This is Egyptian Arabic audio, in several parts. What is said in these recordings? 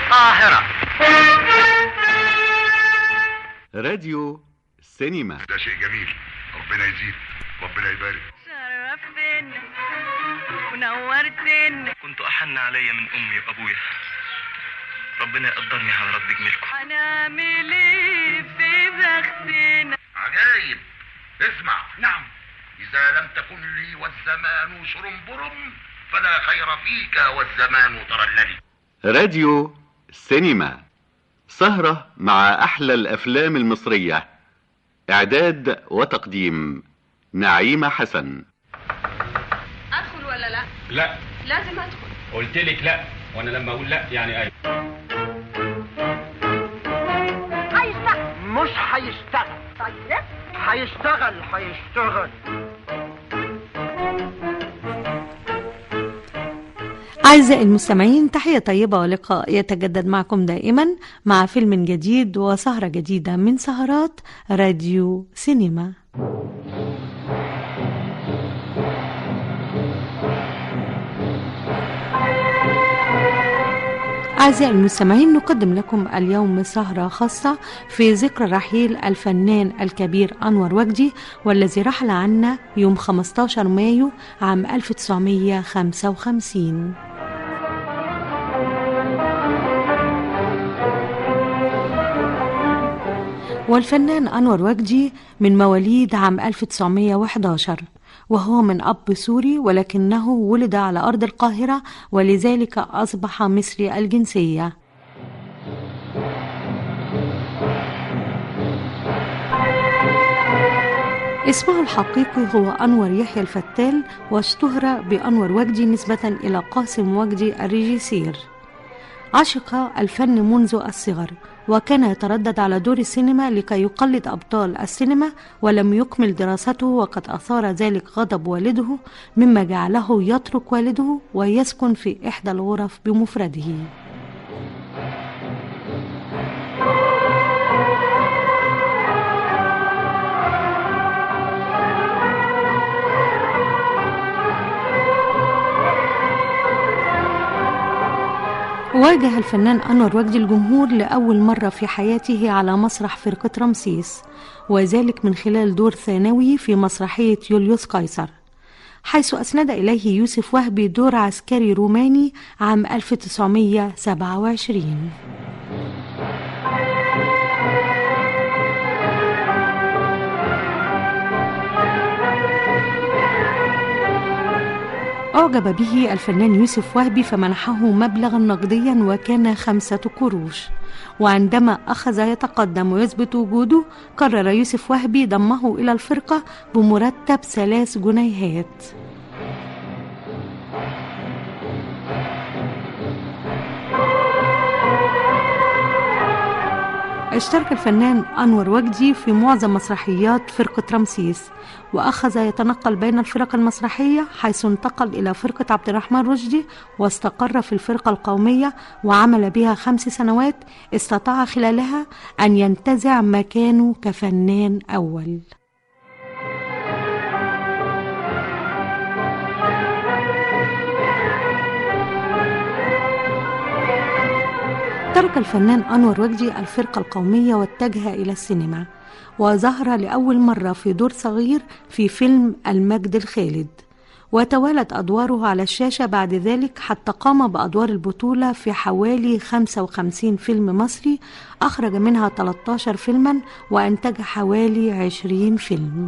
القاهرة راديو سينما ده شيء جميل ربنا يزيد ربنا يبارك شرفتنا ونورتنا كنت أحن علي من أمي وأبويا ربنا يقدرني على رد جميلكم هنعمل ايه في بختنا عجايب اسمع نعم إذا لم تكن لي والزمان شرنبرم فلا خير فيك والزمان ترللي راديو سينما سهرة مع أحلى الأفلام المصرية إعداد وتقديم نعيمة حسن ادخل ولا لا لا لازم ادخل قلت لك لا وانا لما اقول لا يعني ايوه هيشتغل مش هيشتغل طيب هيشتغل هيشتغل أعزائي المستمعين تحية طيبة ولقاء يتجدد معكم دائما مع فيلم جديد وسهرة جديدة من سهرات راديو سينما أعزائي المستمعين نقدم لكم اليوم سهرة خاصة في ذكرى رحيل الفنان الكبير أنور وجدي والذي رحل عنا يوم 15 مايو عام 1955 والفنان أنور وجدي من مواليد عام 1911 وهو من أب سوري ولكنه ولد على أرض القاهرة ولذلك أصبح مصري الجنسية اسمه الحقيقي هو أنور يحيى الفتال واشتهر بأنور وجدي نسبة إلى قاسم وجدي الريجيسير عشق الفن منذ الصغر وكان يتردد على دور السينما لكي يقلد أبطال السينما ولم يكمل دراسته وقد أثار ذلك غضب والده مما جعله يترك والده ويسكن في إحدى الغرف بمفرده واجه الفنان أنور وجدي الجمهور لأول مرة في حياته على مسرح فرقة رمسيس وذلك من خلال دور ثانوي في مسرحية يوليوس قيصر حيث أسند إليه يوسف وهبي دور عسكري روماني عام 1927 أعجب به الفنان يوسف وهبي فمنحه مبلغا نقديا وكان خمسة قروش وعندما أخذ يتقدم ويثبت وجوده قرر يوسف وهبي ضمه إلى الفرقة بمرتب ثلاث جنيهات اشترك الفنان أنور وجدي في معظم مسرحيات فرقة رمسيس وأخذ يتنقل بين الفرق المسرحية حيث انتقل إلى فرقة عبد الرحمن رشدي واستقر في الفرقة القومية وعمل بها خمس سنوات استطاع خلالها أن ينتزع مكانه كفنان أول ترك الفنان أنور وجدي الفرقة القومية واتجه إلى السينما وظهر لأول مرة في دور صغير في فيلم المجد الخالد وتوالت أدواره على الشاشة بعد ذلك حتى قام بأدوار البطولة في حوالي 55 فيلم مصري أخرج منها 13 فيلما وأنتج حوالي 20 فيلم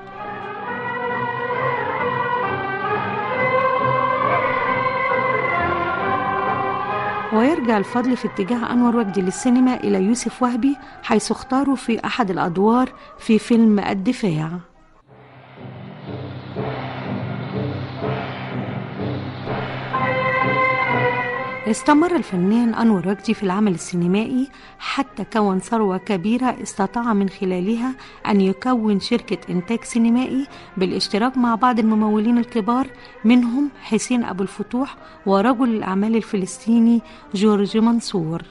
ويرجع الفضل في اتجاه أنور وجدي للسينما إلى يوسف وهبي حيث اختاره في أحد الأدوار في فيلم الدفاع استمر الفنان أنور وجدي في العمل السينمائي حتى كون ثروة كبيرة استطاع من خلالها أن يكون شركة إنتاج سينمائي بالاشتراك مع بعض الممولين الكبار منهم حسين أبو الفتوح ورجل الأعمال الفلسطيني جورج منصور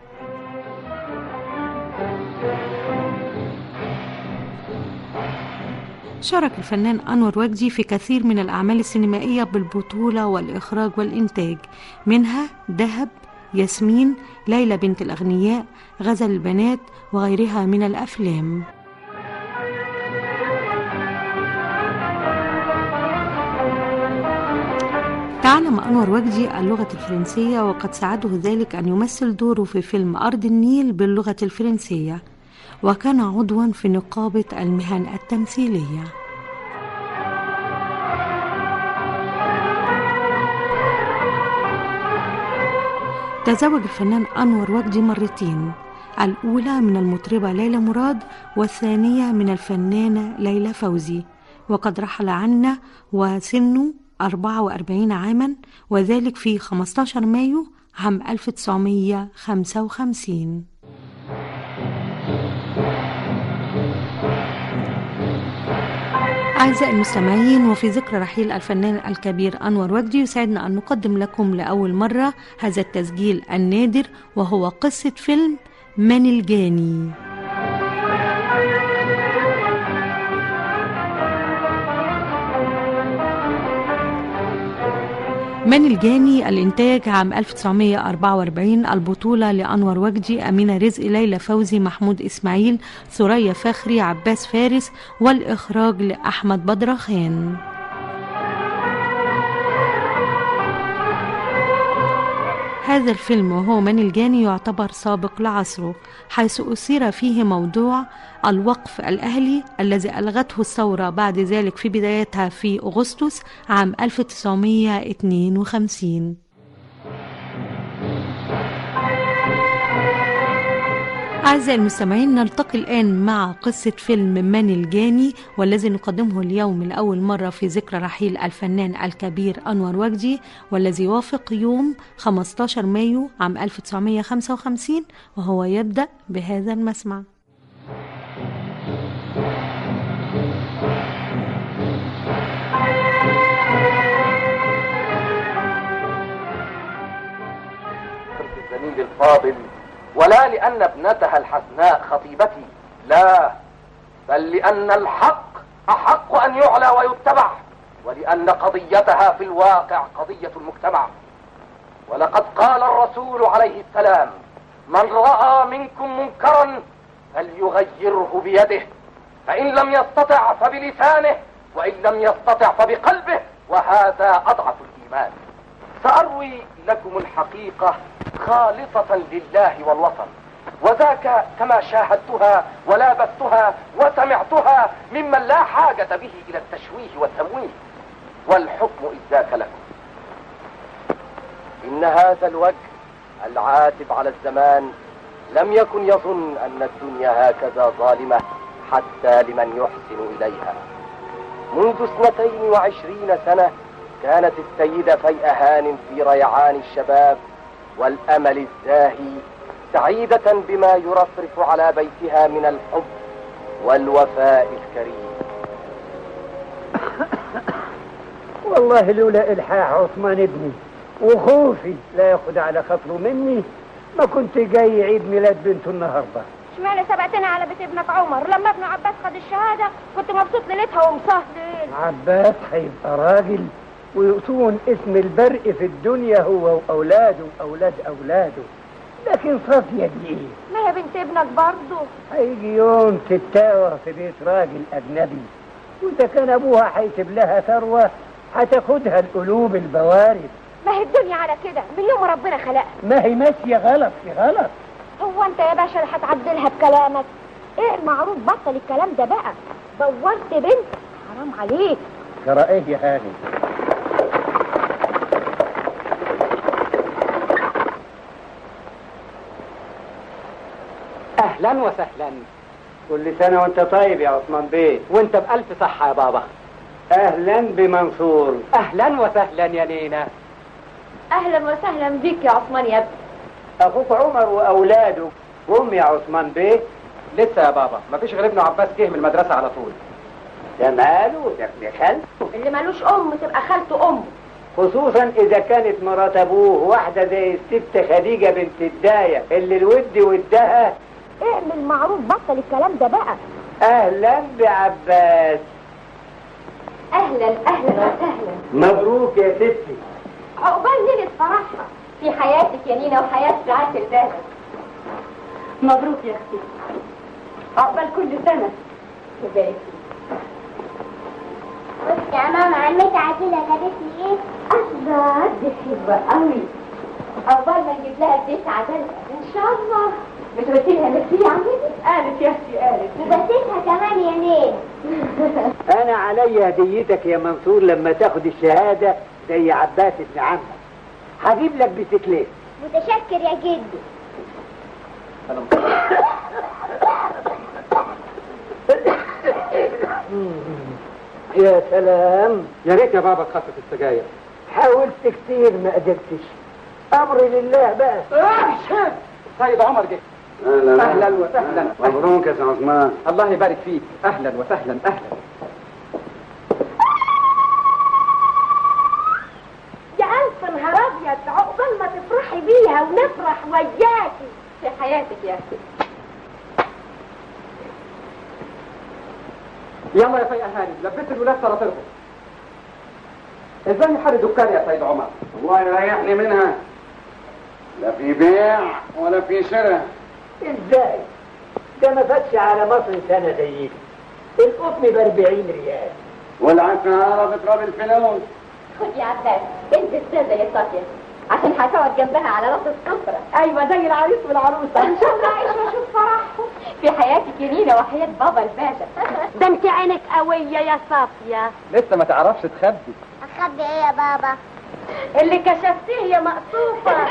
شارك الفنان أنور وجدي في كثير من الأعمال السينمائية بالبطولة والإخراج والإنتاج منها دهب ياسمين ليلى بنت الأغنياء غزل البنات وغيرها من الأفلام تعلم أنور وجدي اللغة الفرنسية وقد ساعده ذلك أن يمثل دوره في فيلم أرض النيل باللغة الفرنسية وكان عضوا في نقابة المهن التمثيلية تزوج الفنان أنور وجدي مرتين الأولى من المطربة ليلى مراد والثانية من الفنانة ليلى فوزي وقد رحل عنا وسنه 44 عاما وذلك في 15 مايو عام 1955 أعزائي المستمعين وفي ذكرى رحيل الفنان الكبير أنور وجدي يسعدنا أن نقدم لكم لأول مرة هذا التسجيل النادر وهو قصة فيلم من الجاني من الجاني الإنتاج عام 1944 البطولة لأنور وجدي أمينة رزق ليلى فوزي محمود إسماعيل ثريا فخري عباس فارس والإخراج لأحمد بدرخان هذا الفيلم وهو من الجاني يعتبر سابق لعصره حيث أثير فيه موضوع الوقف الأهلي الذي ألغته الثورة بعد ذلك في بدايتها في أغسطس عام 1952 أعزائي المستمعين نلتقي الآن مع قصة فيلم من الجاني والذي نقدمه اليوم لأول مرة في ذكرى رحيل الفنان الكبير أنور وجدي والذي يوافق يوم 15 مايو عام 1955 وهو يبدأ بهذا المسمع الزميل الفاضل ولا لأن ابنتها الحسناء خطيبتي لا بل لأن الحق أحق أن يعلى ويتبع ولأن قضيتها في الواقع قضية المجتمع ولقد قال الرسول عليه السلام من رأى منكم منكرا فليغيره بيده فإن لم يستطع فبلسانه وإن لم يستطع فبقلبه وهذا أضعف الإيمان سأروي لكم الحقيقة خالصة لله والوطن وذاك كما شاهدتها ولابستها وسمعتها ممن لا حاجة به إلى التشويه والتمويه والحكم إذ ذاك لكم إن هذا الوجه العاتب على الزمان لم يكن يظن أن الدنيا هكذا ظالمة حتى لمن يحسن إليها منذ اثنتين وعشرين سنة كانت السيدة فيئة هان في ريعان الشباب والأمل الزاهي سعيدة بما يرفرف على بيتها من الحب والوفاء الكريم والله لولا إلحاح عثمان ابني وخوفي لا ياخد على خاطره مني ما كنت جاي عيد ميلاد بنته النهارده اشمعنى سبقتنا على بيت ابنك عمر لما ابن عباس خد الشهادة كنت مبسوط ليلتها ومسهل عباس هيبقى راجل ويؤتون اسم البرق في الدنيا هو واولاده واولاد اولاده لكن صافية دي ايه؟ ما هي بنت ابنك برضه هيجي يوم تتاوى في بيت راجل اجنبي واذا كان ابوها هيسيب لها ثروه هتاخدها القلوب البوارد ما هي الدنيا على كده من يوم ربنا خلقها ما هي ماشيه غلط في غلط هو انت يا باشا اللي هتعدلها بكلامك ايه المعروف بطل الكلام ده بقى دورت بنت حرام عليك ترى ايه يا هاني اهلا وسهلا كل سنه وانت طيب يا عثمان بيه وانت بألف صحة يا بابا اهلا بمنصور اهلا وسهلا يا نينا اهلا وسهلا بيك يا عثمان يا ابني اخوك عمر واولاده هم يا عثمان بيه لسه يا بابا مفيش غير ابن عباس جه من المدرسة على طول ده ماله ده ابن خالته اللي ملوش ام تبقى خالته ام خصوصا اذا كانت مرات ابوه واحده زي الست خديجه بنت الدايه اللي الود ودها اعمل معروف بطل الكلام ده بقى اهلا بعباس اهلا اهلا وسهلا مبروك يا ستي عقبال ليلة فرحها في حياتك يا نينا وحياة سعادة البلد مبروك يا اختي عقبال كل سنه يبارك بص يا ماما عمتي عادلة جابت لي ايه؟ الله دي حلوة قوي عقبال ما نجيب لها البيت عدل ان شاء الله مش قلت لها ميرسي يا عمتي قالت يا اختي قالت وبسيتها كمان يا نيل انا علي هديتك يا منصور لما تاخد الشهادة زي عباس ابن عمك هجيب لك بسكليت متشكر يا جدي يا سلام يا ريت يا بابا تخفف السجاير حاولت كتير ما قدرتش امر لله بقى سيد عمر جه اهلا اهلا وسهلا مبروك يا سي عثمان الله يبارك فيك اهلا وسهلا اهلا يا ألف نهار أبيض عقبال ما تفرحي بيها ونفرح وياكي في حياتك يا أختي يلا يا فيا هاني لبست الولاد سراطيرهم ازاي حال الدكان يا سيد عمر الله يريحني منها لا في بيع ولا في شراء ازاي ده ما فاتش على مصر سنة زي دي القطن ب 40 ريال والعسارة بتراب الفلوس خد يا عباس انت استاذة يا صافية عشان هتقعد جنبها على راس السفرة ايوه زي العريس والعروسه ان شاء الله اعيش واشوف فرحهم في حياتك يا نينا وحياة بابا الباشا ده انت عينك قويه يا صافيه لسه ما تعرفش تخبي اخبي ايه يا بابا؟ اللي كشفتيه يا مقصوفه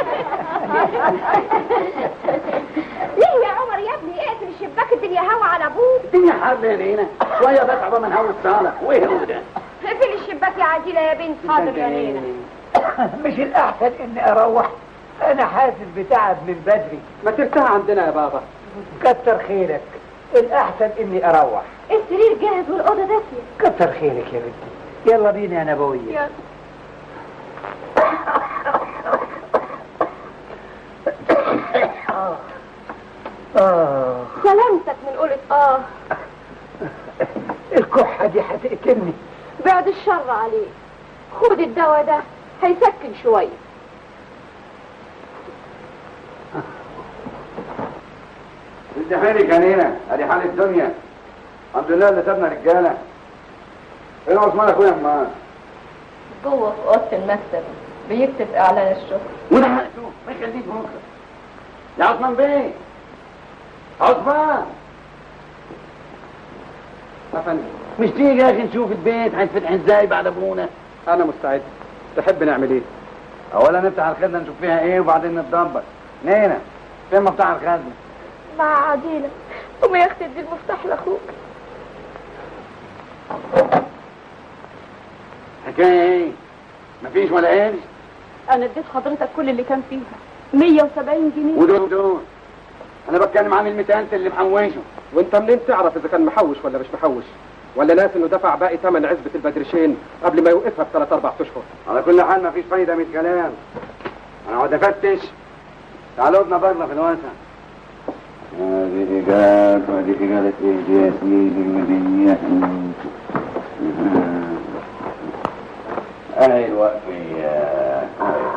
ليه يا عمر يا ابني اقفل الشباك الدنيا هوا على ابوك الدنيا حر يا نينا شوية بتعب من هوا الصالة وايه هو ده اقفل الشباك يا عديلة يا بنت حاضر يا نينا مش الأحسن إني أروح أنا حاسس بتعب من بدري ما ترتاح عندنا يا بابا كتر خيرك الأحسن إني أروح السرير جاهز والأوضة دافية كتر خيرك يا بنتي يلا بينا يا نبوية يلا. آه. آه. سلامتك من قولة اه الكحة دي هتقتلني بعد الشر عليك خد الدواء ده هيسكن شوية انت حالك يا نينا ادي حال الدنيا الحمد لله اللي سابنا رجالة ايه عثمان اخويا اما جوه في اوضه المكتب بيكتب اعلان الشغل وده حقته ما يخليك بكره يا عثمان بيه عثمان يا فندم مش تيجي يا اخي نشوف البيت هيتفتح ازاي بعد ابونا انا مستعد تحب نعمل ايه اولا نفتح الخزنه نشوف فيها ايه وبعدين نتدبر نينا فين مفتاح الخزنه مع عديلة قومي يا اختي ادي المفتاح لاخوك حكايه ايه مفيش ولا ايه انا اديت حضرتك كل اللي كان فيها 170 جنيه ودول دول انا بتكلم عن الميتان اللي محوشه وانت منين تعرف اذا كان محوش ولا مش محوش ولا ناس انه دفع باقي ثمن عزبة البدرشين قبل ما يوقفها بثلاث اربع اشهر على كل حال مفيش فايده من الكلام انا عاوز افتش تعالوا ادنا بره في الواسع هذه إجابة وهذه إجابة إيه دي يا سيدي المدنية أهي الوقفية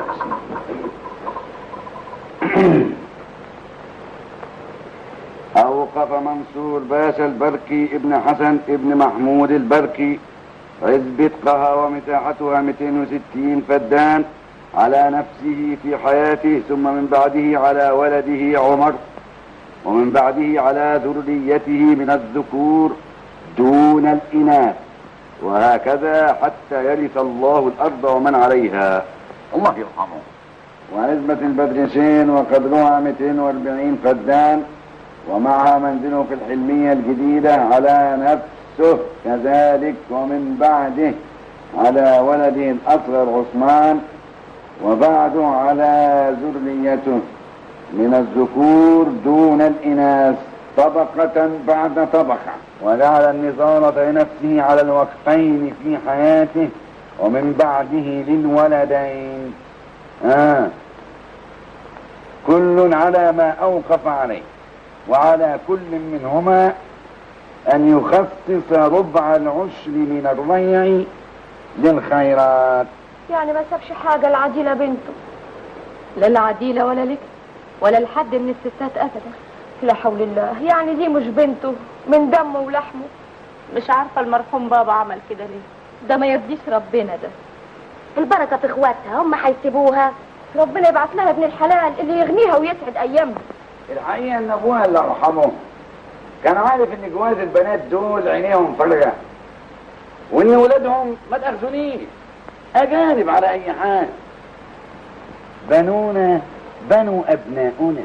أوقف منصور باشا البركي ابن حسن ابن محمود البركي عزبة قهوة مساحتها 260 فدان على نفسه في حياته ثم من بعده على ولده عمر ومن بعده على ذريته من الذكور دون الإناث وهكذا حتى يرث الله الأرض ومن عليها الله يرحمه وعزبة البدرشين وقدرها 240 فدان ومعها منزله في الحلمية الجديدة على نفسه كذلك ومن بعده على ولده الأصغر عثمان وبعده على ذريته من الذكور دون الإناث طبقة بعد طبقة وجعل النظارة لنفسه على الوقفين في حياته ومن بعده للولدين آه. كل على ما أوقف عليه وعلى كل منهما أن يخصص ربع العشر من الريع للخيرات يعني ما سابش حاجة لعديلة بنته لا العديلة ولا لك ولا لحد من الستات ابدا لا حول الله يعني دي مش بنته من دمه ولحمه مش عارفة المرحوم بابا عمل كده ليه ده ما يرضيش ربنا ده البركة في اخواتها هم هيسيبوها ربنا يبعت لها ابن الحلال اللي يغنيها ويسعد ايامها الحقيقة ان ابوها الله يرحمه كان عارف ان جواز البنات دول عينيهم فارغة وان ولادهم ما تاخذونيش اجانب على اي حال بنونا بنو ابناؤنا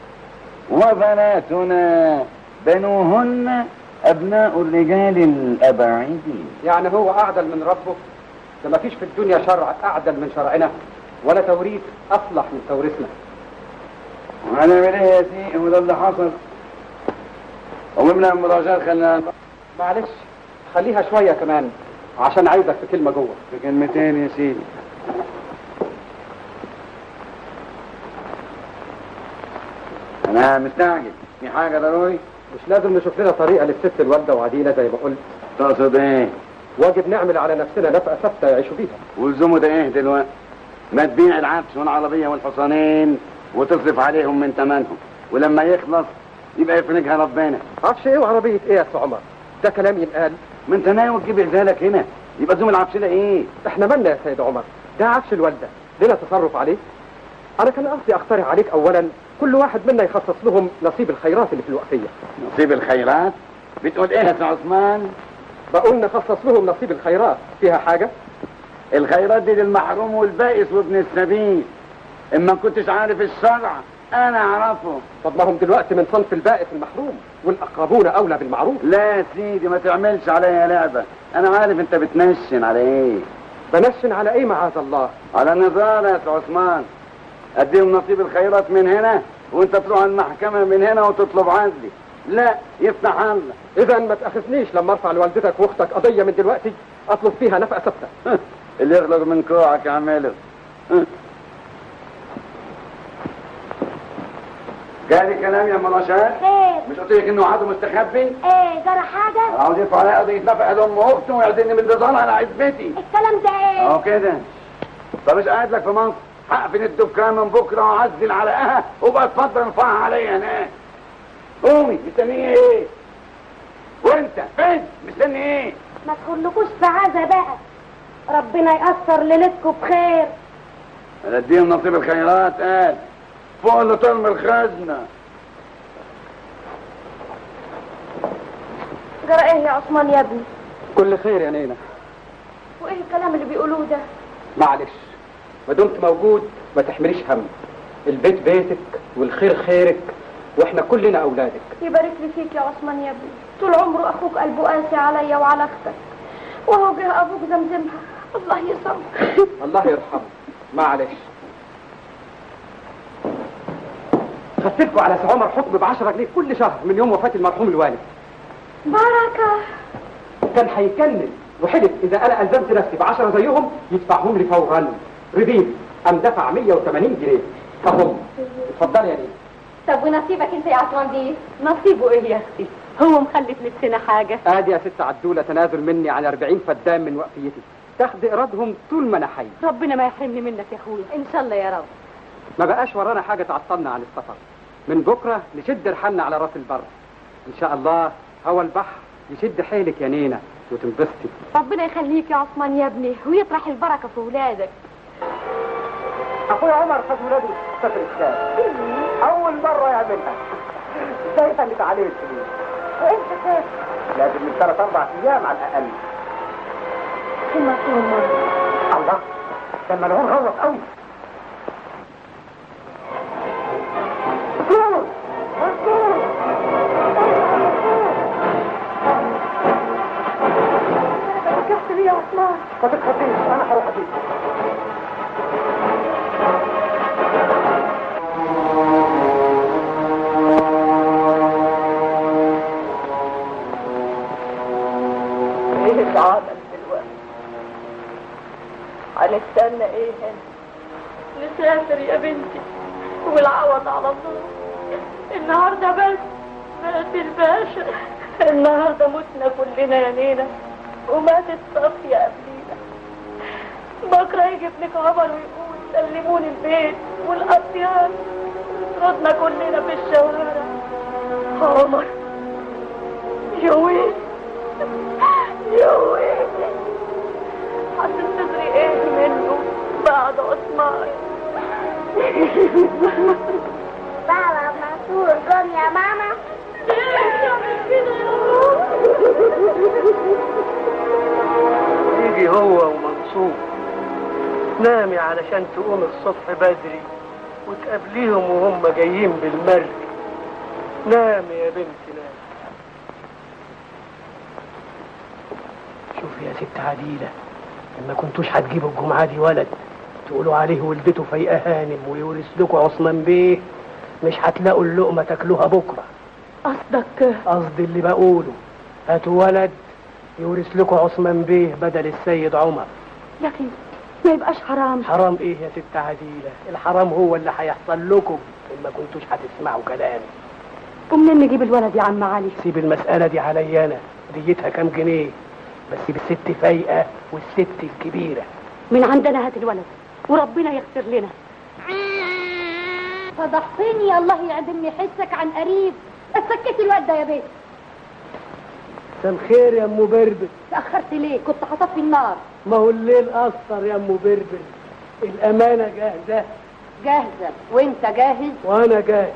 وبناتنا بنوهن ابناء الرجال الاباعدين يعني هو اعدل من ربه ده ما فيش في الدنيا شرع اعدل من شرعنا ولا توريث اصلح من توريثنا وهنعمل ايه يا سيدي وده اللي حصل وممنع المراجعات خلينا معلش خليها شويه كمان عشان عايزك في كلمه جوه في كلمتين يا سيدي انا مستعجل في حاجه ضروري مش لازم نشوف لنا طريقه للست الوالده وعديله زي ما قلت تقصد ايه واجب نعمل على نفسنا نفقه ثابته يعيشوا بيها والزموا ده ايه دلوقتي ما تبيع العفش والعربيه والحصانين وتصرف عليهم من ثمنهم ولما يخلص يبقى يفرجها ربنا عفش ايه وعربيه ايه يا سي عمر ده كلام ينقال ما انت ناوي تجيب عزالك هنا يبقى زوم العفش ده ايه احنا مالنا يا سيد عمر ده عفش الوالده لنا تصرف عليه انا كان قصدي اقترح عليك اولا كل واحد منا يخصص لهم نصيب الخيرات اللي في الوقفيه نصيب الخيرات بتقول ايه يا سي عثمان بقول نخصص لهم نصيب الخيرات فيها حاجه الخيرات دي للمحروم والبائس وابن السبيل اما كنتش عارف الشرع انا اعرفه طب ما هم دلوقتي من صنف البائس المحروم والاقربون اولى بالمعروف لا يا سيدي ما تعملش عليا لعبه انا عارف انت بتنشن على ايه بنشن على ايه معاذ الله على نظام يا سي عثمان اديهم نصيب الخيرات من هنا وانت تروح المحكمه من هنا وتطلب عزلي لا يفتح الله اذا ما تاخذنيش لما ارفع لوالدتك واختك قضيه من دلوقتي اطلب فيها نفقه ثابته اللي يغلق من كوعك اعمله قال كلام يا مناشات خير مش قلت لك انه عدو مستخبي ايه جرى حاجة عاوز يرفع عليا قضيه نفقه لام اخته ويعزلني من نظام على عزبتي الكلام ده ايه اهو كده طب مش قاعد لك في مصر هقفل الدكان من بكره واعزل على اها وبقى اتفضل ارفعها عليا هناك قومي مستنيه ايه وانت فين مستني ايه ما تخلكوش في عزا بقى ربنا يأثر ليلتكم بخير انا اديهم نصيب الخيرات قال فوق اللي طرم الخزنه جرى ايه يا عثمان يا ابني كل خير يا نينا وايه الكلام اللي بيقولوه ده معلش ما دمت موجود ما تحمليش هم البيت بيتك والخير خيرك واحنا كلنا اولادك يبارك لي فيك يا عثمان يا ابني طول عمره اخوك قلبه قاسي عليا وعلى اختك وهو جه ابوك زمزمها الله يسامحه الله يرحمه معلش خففكوا على سي عمر حكم ب 10 جنيه كل شهر من يوم وفاه المرحوم الوالد بركه كان هيكلم وحلف اذا انا الزمت نفسي ب 10 زيهم يدفعهم لي فورا رضيت ام دفع 180 جنيه فهم اتفضلي يا نينا طب ونصيبك انت يا عثمان دي نصيبه ايه يا اختي هو مخلف نفسنا حاجه ادي يا ست عدوله تنازل مني عن 40 فدان من وقفيتي تاخد ايرادهم طول ما انا حي ربنا ما يحرمني منك يا اخويا ان شاء الله يا رب ما بقاش ورانا حاجه تعطلنا عن السفر من بكره نشد رحالنا على راس البر ان شاء الله هوا البحر يشد حيلك يا نينا وتنبسطي ربنا يخليك يا عثمان يا ابني ويطرح البركه في ولادك اخويا عمر خد ولاده سفر الشام اول مره يعملها ازاي خليت عليه الفلوس وانت خير لازم من ثلاث اربع ايام على الاقل ثم ثم الله ده الملعون غلط قوي كفت لي يا عثمان ما تتخطيش انا هروح اجيب ايه اللي عمل دلوقتي هنستنى ايه هنا نسافر يا بنتي والعوض على الله النهارده بس مات الباشا النهارده متنا كلنا يا نينا وماتت صفية قبلينا بكره يجي ابنك عمر ويقول وتسلموني البيت والأطيان وتردنا كلنا في الشوارع عمر يا ويلي يا ويلي هتنتظري ايه منه بعد عثمان بابا منصور جم يا ماما يجي هو ومنصور نامي علشان تقوم الصبح بدري وتقابليهم وهم جايين بالمركب نامي يا بنتي نامي شوفي يا ست عديلة لما كنتوش هتجيبوا الجمعة دي ولد تقولوا عليه ولدته فايقة هانم ويورث لكم عثمان بيه مش هتلاقوا اللقمة تاكلوها بكرة قصدك قصدي اللي بقوله هاتوا ولد يورث لكم عثمان بيه بدل السيد عمر لكن ما يبقاش حرام حرام ايه يا ست عديلة الحرام هو اللي هيحصل لكم ان ما كنتوش هتسمعوا كلامي ومنين نجيب الولد يا عم علي سيب المسألة دي عليا انا ديتها كام جنيه بس بالست فايقة والست الكبيرة من عندنا هات الولد وربنا يغفر لنا فضحتني الله يعدم حسك عن قريب سكتي الواد ده يا بيه مساء الخير يا ام بربر تأخرت ليه كنت هطفي النار ما هو الليل قصر يا ام بربر الامانة جاهزة جاهزة وانت جاهز وانا جاهز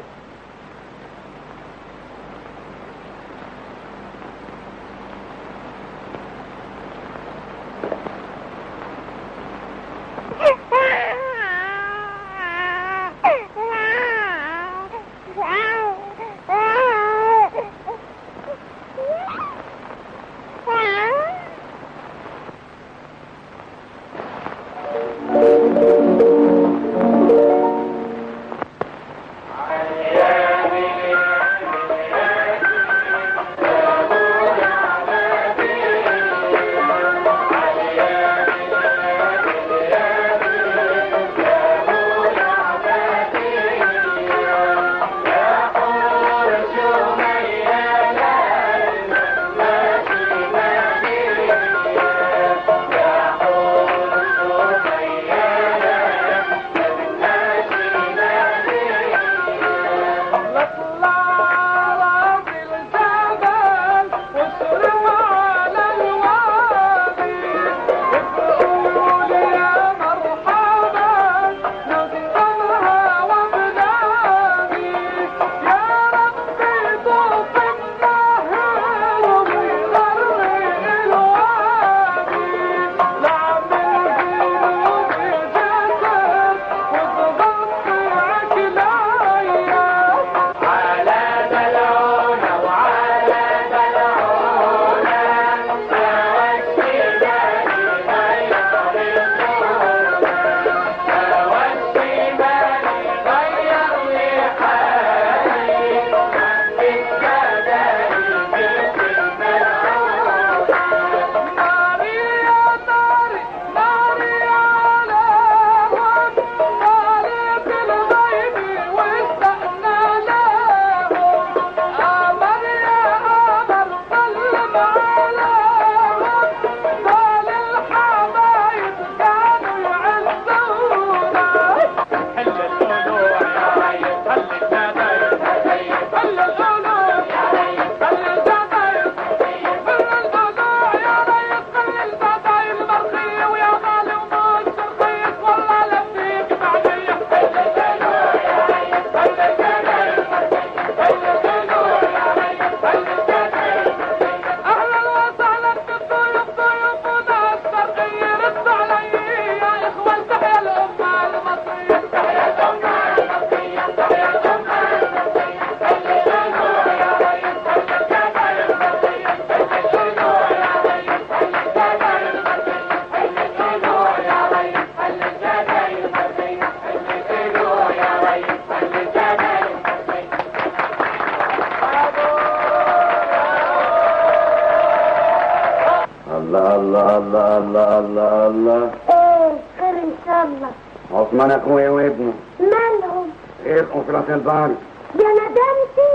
الله الله الله الله الله الله ايه خير ان شاء الله عثمان اخويا وابنه مالهم ايه في راس البحر يا ندمتي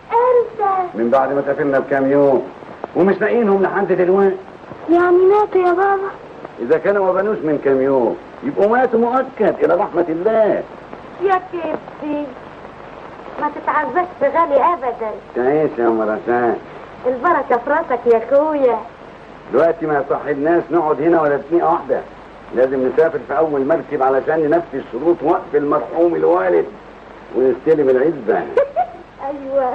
امتى من بعد ما سافرنا بكام يوم ومش لاقيينهم لحد دلوقتي يعني ماتوا يا بابا اذا كانوا ما بنوش من كام يوم يبقوا ماتوا مؤكد الى رحمه الله يا كبدي ما تتعزاش بغالي ابدا تعيش يا ام رشاد البركه في راسك يا اخويا دلوقتي ما صحبناش نقعد هنا ولا دقيقه واحده لازم نسافر في اول مركب علشان ننفذ شروط وقف المرحوم الوالد ونستلم العزبه ايوه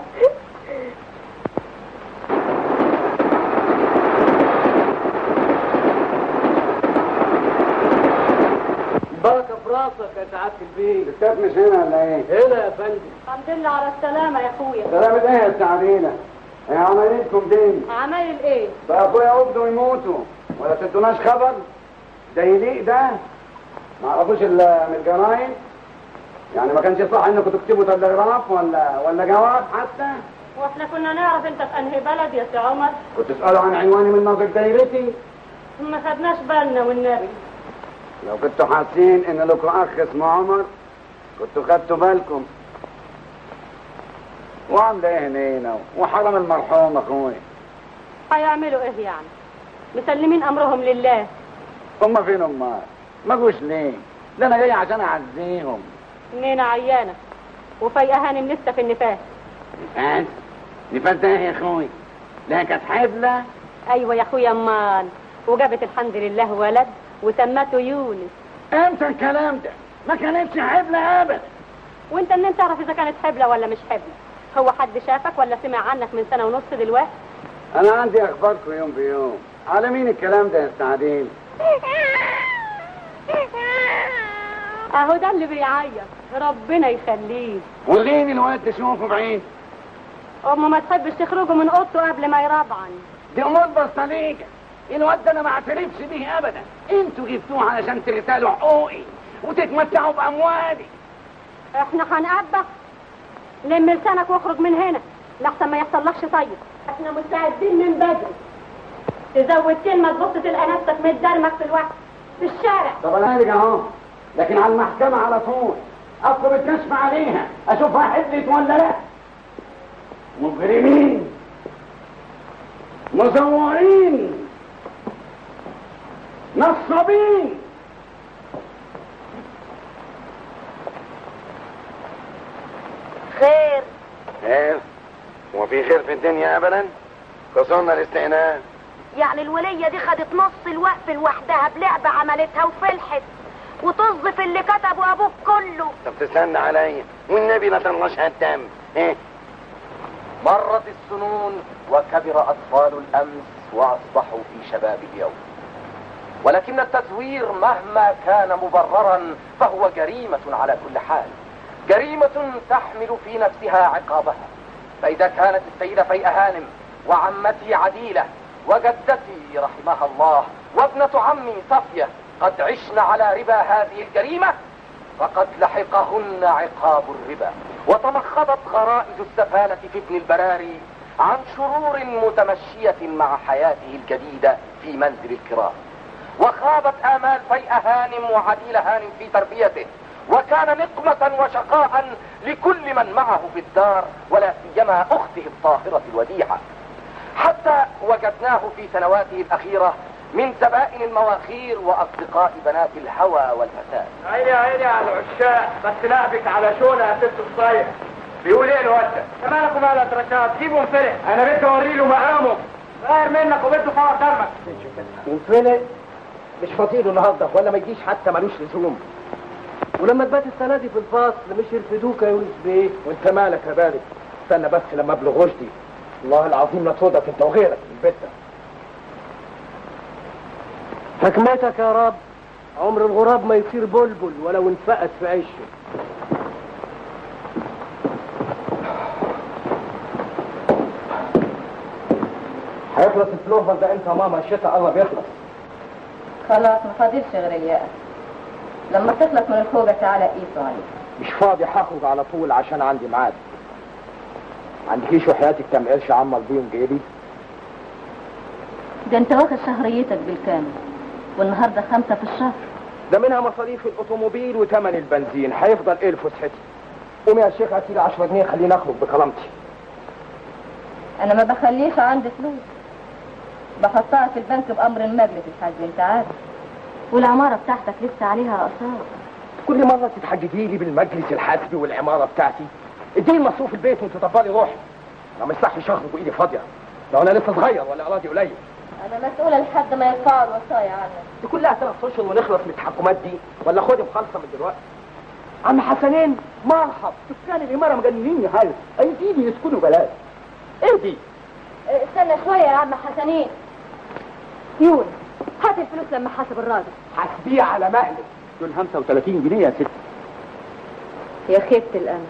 البركه في راسك يا سعاده البيت الاستاذ مش هنا ولا ايه؟ هنا يا فندم الحمد لله على السلامة يا اخويا سلامة ايه يا سعدينا؟ ايه عمليتكم دي؟ عمايل ايه؟ بقى اخويا عبده يموتوا ولا تدوناش خبر؟ ده يليق ده؟ ما عرفوش ال- من الجرايد؟ يعني ما كانش صح انكم تكتبوا تلغراف ولا ولا جواب حتى؟ واحنا كنا نعرف انت في انهي بلد يا سي عمر كنت تسألوا عن عنواني من نظر دايرتي؟ ما خدناش بالنا والنبي لو كنتوا حاسين ان لكم اخ اسمه عمر كنتوا خدتوا بالكم وعامله ايه هنا وحرم المرحوم اخوي هيعملوا ايه يعني؟ مسلمين امرهم لله هم فين امال ما جوش ليه ده انا جاي عشان اعزيهم نينا عيانة وفايقة هانم لسه في النفاس نفاس نفاس ده ايه يا اخوي ده كانت حبلة ايوه يا اخويا امان وجابت الحمد لله ولد وسمته يونس امتى الكلام ده ما كانتش حبلة ابدا وانت منين تعرف اذا كانت حبلة ولا مش حبلة هو حد شافك ولا سمع عنك من سنة ونص دلوقتي انا عندي اخباركم يوم بيوم على مين الكلام ده يا استعدين اهو ده اللي بيعيط ربنا يخليه وريني الواد تشوفه بعيد امه ما تحبش تخرجوا من اوضته قبل ما يربعن دي امور بسطليقة الواد ده انا ما اعترفش بيه ابدا انتوا جبتوه علشان تغتالوا حقوقي وتتمتعوا باموالي احنا هنقبح لم لسانك واخرج من هنا لحسن ما يحصلكش طيب احنا مستعدين من بدري تزود كلمة تبص تلقى نفسك متدرمك في الوقت في الشارع طب انا هرجع اهو لكن على المحكمة على طول اطلب الكشف عليها اشوفها حدت ولا لا مجرمين مزورين نصابين خير خير هو في خير في الدنيا ابدا خسرنا الاستئناف يعني الولية دي خدت نص الوقت لوحدها بلعبة عملتها وفلحت وطز في اللي كتبه ابوك كله طب تستنى عليا والنبي لا تنغش الدم ايه مرت السنون وكبر أطفال الأمس وأصبحوا في شباب اليوم ولكن التزوير مهما كان مبررا فهو جريمة على كل حال جريمة تحمل في نفسها عقابها فإذا كانت السيدة فيئة هانم وعمتي عديلة وجدتي رحمها الله وابنة عمي صفية قد عشن على ربا هذه الجريمة فقد لحقهن عقاب الربا وتمخضت غرائز السفالة في ابن البراري عن شرور متمشية مع حياته الجديدة في منزل الكرام وخابت آمال فيئة هانم وعديل هانم في تربيته وكان نقمة وشقاء لكل من معه في الدار ولا سيما أخته الطاهرة الوديعة حتى وجدناه في سنواته الأخيرة من زبائن المواخير وأصدقاء بنات الهوى والفساد عيني عيني على العشاق بس لعبك على شولة يا ست الصيف بيقول ايه الواد ده؟ مالك ومال الدرجات سيبه انفلق انا بدي اوري له مقامه غير منك وبده فوق دمك ينفلق مش فاضيله النهارده ولا ما يجيش حتى ملوش لزوم ولما تبات السنة دي في الفصل مش يرفدوك يا يونس بيه وانت مالك يا بارد استنى بس لما ابلغ رشدي والله العظيم لا تفوضك انت وغيرك من البيت ده حكمتك يا رب عمر الغراب ما يصير بلبل ولو انفقت في عشه هيخلص الفلوفر ده انت يا ماما الشتاء قرب يخلص خلاص ما فاضلش غير اياك لما تخلص من الخوجة تعالى قيسوا عليك مش فاضي هخرج على طول عشان عندي ميعاد عندكيش وحياتك كام قرش عمر بيهم جيبي ده انت واخد شهريتك بالكامل والنهارده خمسة في الشهر ده منها مصاريف الاوتوموبيل وثمن البنزين هيفضل ايه لفسحتي قومي يا شيخ هاتي لي 10 جنيه خليني اخرج بكرامتي انا ما بخليش عندي فلوس بحطها في البنك بامر المجلس الحاج انت عارف والعمارة بتاعتك لسه عليها آثار كل مرة تتحججي لي بالمجلس الحاسبي والعمارة بتاعتي اديني مصروف البيت وانت طبالي روحي انا مش صح شهر وايدي فاضية لو انا لسه صغير ولا اراضي قليل أنا مسؤولة لحد ما يرفعوا الوصايا عنك دي كلها ثلاث اشهر ونخلص من التحكمات دي ولا خدي مخالصة من دلوقتي عم حسنين مرحب سكان الامارة مجننين هل ايديني يسكنوا بلاش ايه دي إيه، استنى شوية يا عم حسنين يون هات الفلوس لما حاسب الراجل حاسبيه على مهلك دول 35 جنيه يا ست يا خيبة الأمل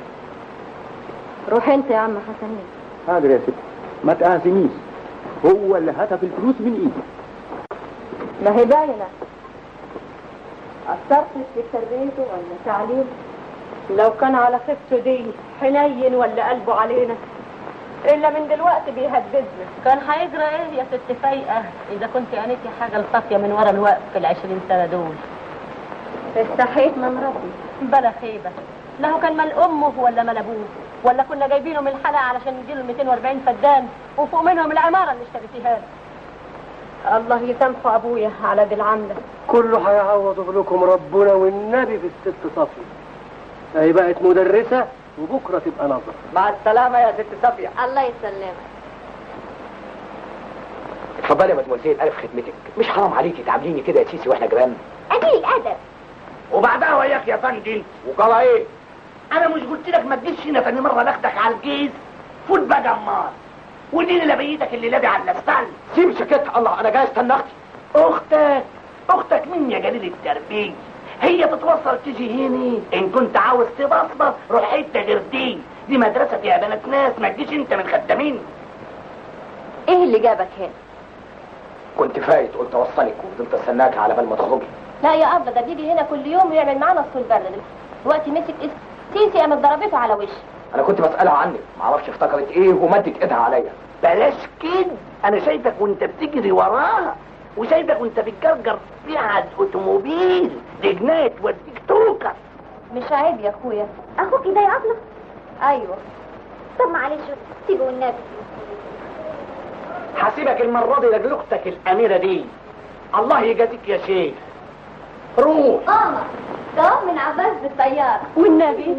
روح انت يا عم حسنين حاضر يا ست ما تقاسميش هو اللي هتف الفلوس من ايدي ما هي باينة أثرت في تربيته ولا تعليم لو كان على خفته دي حنين ولا قلبه علينا الا من دلوقتي بيهددنا كان هيجرى ايه يا ست فايقة اذا كنت عانيتي حاجة الصافية من ورا الوقت في العشرين سنة دول استحيت من ربي بلا خيبة لا هو كان مال امه ولا مال ابوه ولا كنا جايبينه من الحلقة علشان نديله 240 فدان وفوق منهم العمارة اللي اشتريتيها له الله يسامحه ابويا على دي العملة كله هيعوض لكم ربنا والنبي في الست صفية هي بقت مدرسة وبكرة تبقى نظر مع السلامة يا ست صفية الله يسلمك اتفضلي يا مدموزيل ألف خدمتك مش حرام عليكي تعامليني كده يا سيسي واحنا جيران قليل أدب وبعدها وياك يا فندم وقال ايه انا مش قلت لك ما تجيش هنا تاني مره ناخدك على الجيز فوت بقى امال وديني لبيتك اللي لابي على الاسفل سيب شكيت الله انا جاي استنى اختي اختك اختك مين يا جليل التربيه هي تتوصل تيجي هنا ان كنت عاوز تبصبص روح حته غير دي دي مدرسه فيها بنات ناس ما تجيش انت من خدامين ايه اللي جابك هنا كنت فايت قلت اوصلك وفضلت استناك على بال ما تخرجي لا يا أبا ده بيجي هنا كل يوم ويعمل معانا الصول برد دلوقتي مسك اسم سيسي قامت ضربته على وشه انا كنت بسالها عنك معرفش افتكرت ايه ومدت ايدها عليا بلاش كده انا شايفك وانت بتجري وراها وشايفك وانت بتجرجر فيها اوتوموبيل دي جنايه توديك توكر مش عيب يا اخويا أخوك ده يا أبلة ايوه طب معلش سيبه والنبي هسيبك المره دي لاجل اختك الاميره دي الله يجازيك يا شيخ روح ماما ده من عباس بالطيارة والنبي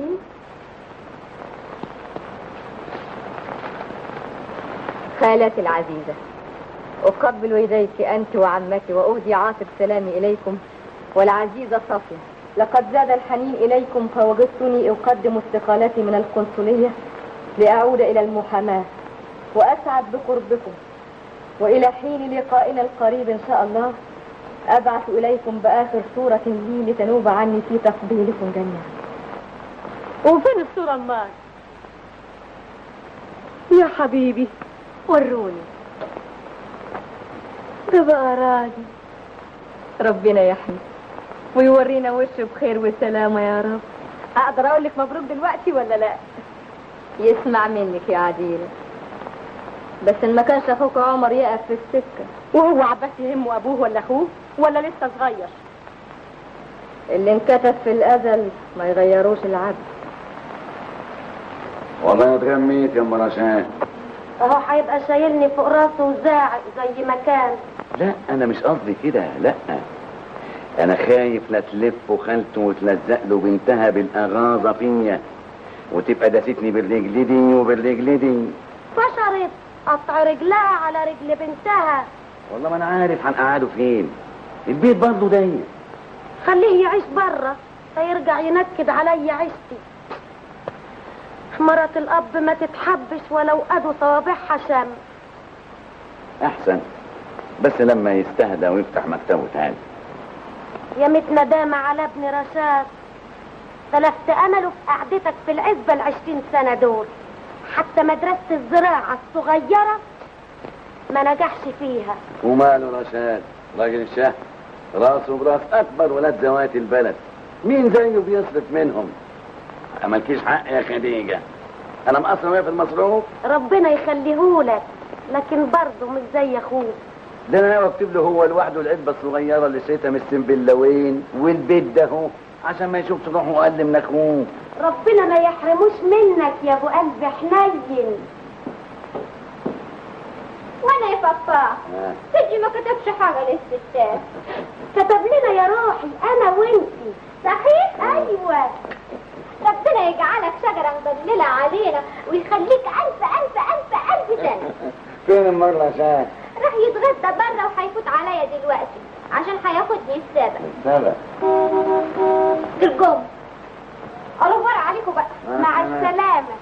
خالتي العزيزة أقبل يديك أنت وعمك وأهدي عاطف سلامي إليكم والعزيزة صفية لقد زاد الحنين إليكم فوجدتني أقدم استقالتي من القنصلية لأعود إلى المحاماة وأسعد بقربكم وإلى حين لقائنا القريب إن شاء الله أبعث إليكم بآخر صورة لي لتنوب عني في تفضيلكم جميعا وفين الصورة امال يا حبيبي وروني ده بقى راجل ربنا يحمي ويورينا وشه بخير وسلامة يا رب اقدر اقول لك مبروك دلوقتي ولا لا يسمع منك يا عديلة بس إن ما كانش أخوك عمر يقف في السكة وهو عباس يهمه ابوه ولا اخوه ولا لسه صغير اللي انكتب في الأزل ما يغيروش العبد والله اتغميت يا ام رشاد اهو هيبقى شايلني فوق راسه وزاعق زي ما كان لا انا مش قصدي كده لا انا خايف لا تلف خالته وتلزق له بنتها بالاغاظه فيا وتبقى داستني بالرجل دي وبالرجل دي فشرت قطع رجلها على رجل بنتها والله ما انا عارف هنقعده فين البيت برضه ضيق خليه يعيش بره فيرجع ينكد عليا عيشتي مرات الاب ما تتحبش ولو ادوا صوابعها شم احسن بس لما يستهدى ويفتح مكتبه تاني يا مت ندامة على ابن رشاد تلفت امله في قعدتك في العزبة العشرين سنة دول حتى مدرسة الزراعة الصغيرة ما نجحش فيها وماله رشاد راجل الشهر راسه براس اكبر ولاد زوات البلد مين زيه بيصرف منهم مالكيش حق يا خديجه انا مقصر وهي في المصروف ربنا يخليهولك لكن برضه مش زي اخوك ده انا ناوي اكتب له هو لوحده العلبه الصغيره اللي شريتها من السنبلاوين والبيت ده هو عشان ما يشوفش روحه اقل من اخوه ربنا ما يحرموش منك يا ابو قلب حنين وانا يا بابا آه. سيدي ما كتبش حاجة للستات كتب لنا يا روحي انا وانتي صحيح ايوه ربنا يجعلك شجرة مظللة علينا ويخليك ألف ألف ألف ألف سنة فين المرة عشان راح يتغدى بره وهيفوت عليا دلوقتي عشان هياخدني السابق سبع الجم ألوفر عليكم بقى آه، مع تمام. السلامة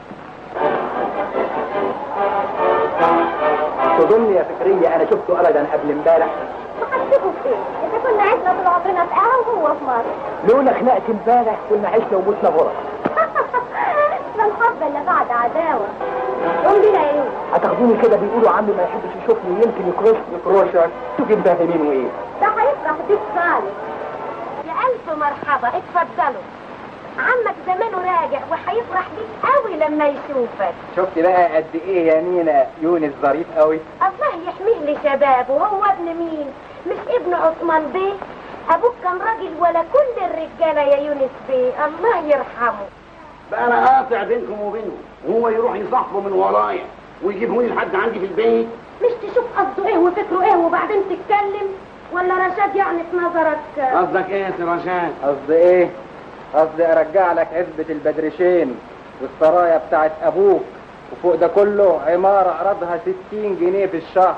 تظن يا فكرية أنا شفته أبدا قبل امبارح محسبه فين إذا كنا عشنا طول عمرنا في قهوة وهو في مصر لولا خناقة امبارح كنا عشنا وموتنا غرق لا الحب اللي بعد عداوة قول لنا يا يوسف هتاخدوني كده بيقولوا عمي ما يحبش يشوفني يمكن يكرشني كروشك تيجي مفاهمينه ايه ده هيفرح بيك خالص يا ألف مرحبا اتفضلوا عمك زمانه راجع وهيفرح بيك قوي لما يشوفك شفت بقى قد ايه يا مينا يونس ظريف قوي الله يحميه لشبابه وهو ابن مين مش ابن عثمان بيه ابوك كان راجل ولا كل الرجاله يا يونس بيه الله يرحمه بقى انا قاطع بينكم وبينه وهو يروح يصاحبه من ورايا ويجيبهوني لحد عندي في البيت مش تشوف قصده ايه وفكره ايه وبعدين تتكلم ولا رشاد يعني في نظرك قصدك ايه يا سي رشاد قصدي ايه قصدي ارجع لك عزبة البدرشين والسرايا بتاعت ابوك وفوق ده كله عمارة عرضها 60 جنيه في الشهر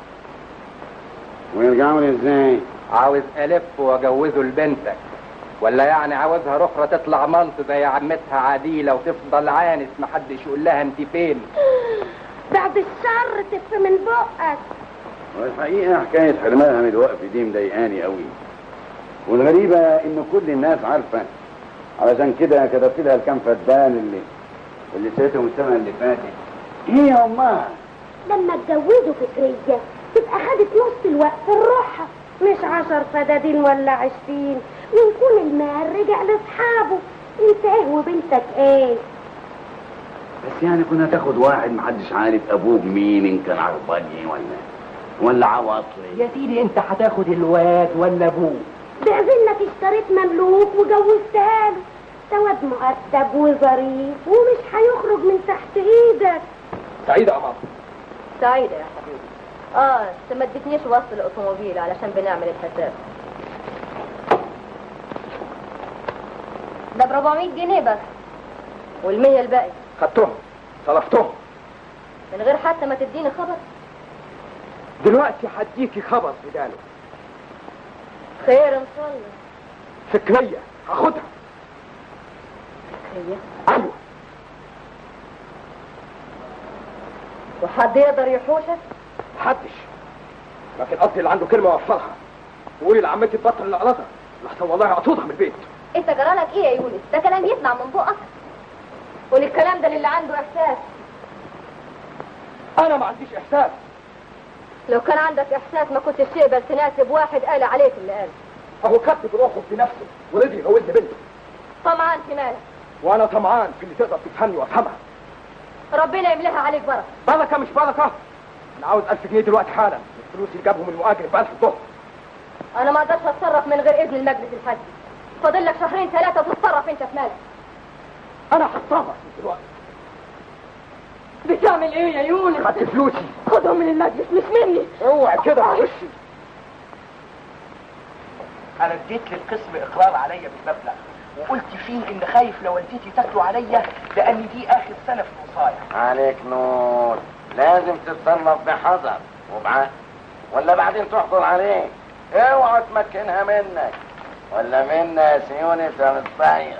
ويرجعوا لي ازاي عاوز الف واجوزه لبنتك ولا يعني عاوزها رخرة تطلع ملط زي عمتها عديلة وتفضل عانس محدش يقول لها انت فين بعد الشر تف من بقك والحقيقة حكاية حرمانها من الوقف دي مضايقاني قوي والغريبة ان كل الناس عارفة علشان كده كتبت لها الكام فدان اللي اللي سيتهم السنة اللي فاتت ايه يا امها لما اتجوزوا فكرية تبقى خدت نص الوقت الروحة مش عشر فدادين ولا عشرين ويكون المال رجع لاصحابه انت ايه وبنتك ايه بس يعني كنا تاخد واحد محدش عارف ابوه مين ان كان عرباني ولا ولا عواطلي يا سيدي انت هتاخد الواد ولا ابوه بعزنك اشتريت مملوك وجوزتها له ده واد مؤدب وظريف ومش هيخرج من تحت ايدك سعيدة يا ماما سعيدة يا حبيبي اه انت ما اديتنيش وصل الاوتوموبيل علشان بنعمل الحساب ده ب 400 جنيه بس والمية الباقي خدتهم صرفتهم من غير حتى ما تديني خبر دلوقتي هديكي خبر بداله خير ان شاء الله فكرية هاخدها هي ايوه وحد يقدر يحوشك محدش لكن قصدي اللي عنده كلمة وفرها وقولي لعمتي تبطل القلاطة لحسن والله هطردها من البيت انت جرالك ايه يا يونس ده كلام يطلع من بقك قول الكلام ده للي عنده احساس انا ما عنديش احساس لو كان عندك احساس ما كنتش تقبل تناسب واحد قال عليك اللي قال اهو كتب روحه في نفسه ورضي يجوزني بنته طمعان في مالك وانا طمعان في اللي تقدر تفهمني وافهمها ربنا يملاها عليك بركه بركه مش بركه انا عاوز 1000 جنيه دلوقتي حالا الفلوس اللي جابهم المؤجر ب 1000 الظهر انا ما اقدرش اتصرف من غير اذن المجلس الحاجي فاضل لك شهرين ثلاثه تتصرف انت في مالك انا هتصرف دلوقتي بتعمل ايه يا يونس خدت فلوسي خدهم من المجلس مش مني اوعى كده في وشي انا اديت للقسم اقرار عليا بالمبلغ وقلت فيه ان خايف لو والدتي تاكلوا عليا لان دي اخر سنه في الوصايه عليك نور لازم تتصرف بحذر وبعقل ولا بعدين تحضر عليه اوعى تمكنها منك ولا منا يا سيونس يا متصير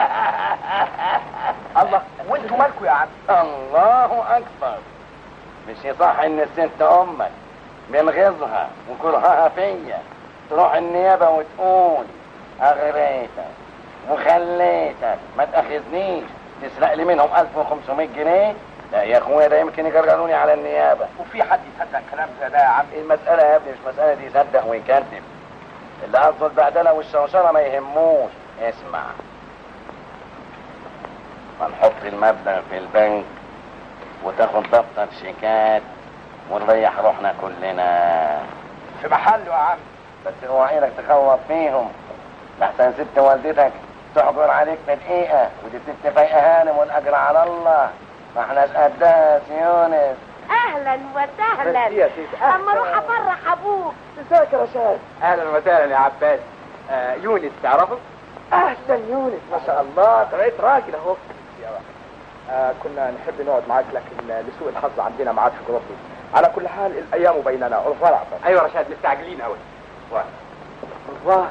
الله وانتوا مالكوا يا عم الله اكبر مش يصح ان الست امك بنغيظها وكرهها فيا تروح النيابه وتقول اغريتك وخليتك ما تاخذنيش تسرق لي منهم 1500 جنيه لا يا اخويا ده يمكن يجرجروني على النيابه وفي حد يصدق كلام زي ده يا عم المساله يا ابني مش مساله دي يصدق ويكذب اللي قصده البهدله والشوشره ما يهموش اسمع هنحط المبلغ في البنك وتاخد دفتر شيكات ونريح روحنا كلنا في محله يا عم بس اوعى ايدك تخوف فيهم لحسن ست والدتك تحجر عليك في دقيقة ودي ست فايقة هانم والاجر على الله ما احناش قدها يا سيونس اهلا وسهلا ميرسي يا تيتا. أهلا. اما اروح افرح ابوك ازيك يا رشاد اهلا وسهلا يا عباس آه يونس تعرفه اهلا يونس ما شاء الله بقيت راجل اهو آه كنا نحب نقعد معاك لكن لسوء الحظ عندنا ميعاد في جروبي على كل حال الايام بيننا الفرع ايوه رشاد مستعجلين قوي الله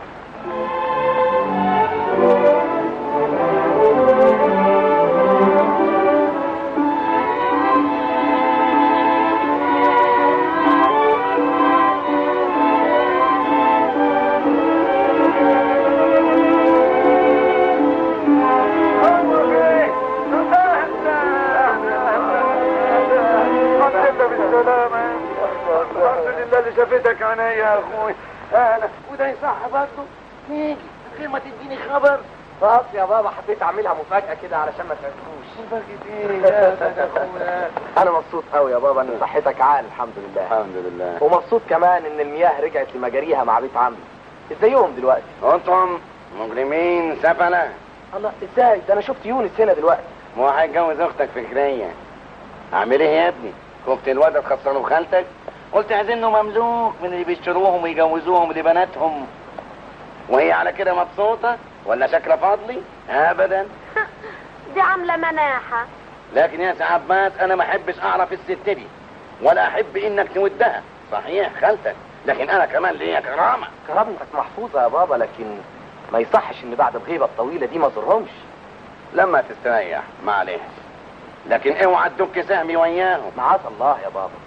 انت بالسلامة الحمد لله اللي شافتك عينيا يا اخوي اهلا وده يصح برضه نيجي غير ما تديني خبر خلاص يا بابا حبيت اعملها مفاجأة كده علشان ما تعرفوش مفاجأة ايه يا سيد اخويا انا مبسوط قوي يا بابا ان صحتك عال الحمد لله الحمد لله ومبسوط كمان ان المياه رجعت لمجاريها مع بيت عمي ازيهم دلوقتي انتم مجرمين سفلة الله ازاي ده انا شفت يونس هنا دلوقتي ما هو هيتجوز اختك فكرية اعمل ايه يا ابني خفت الواد تخسره بخالتك قلت عايزينه مملوك من اللي بيشتروهم ويجوزوهم لبناتهم وهي على كده مبسوطة ولا شكلها فاضلي ابدا دي عامله مناحه لكن يا سي عباس انا ما احبش اعرف الست دي ولا احب انك تودها صحيح خالتك لكن انا كمان ليا كرامة كرامتك محفوظة يا بابا لكن ما يصحش ان بعد الغيبة الطويلة دي ما زورهمش لما تستريح معلش لكن اوعى تدك سهمي وياهم معاذ الله يا بابا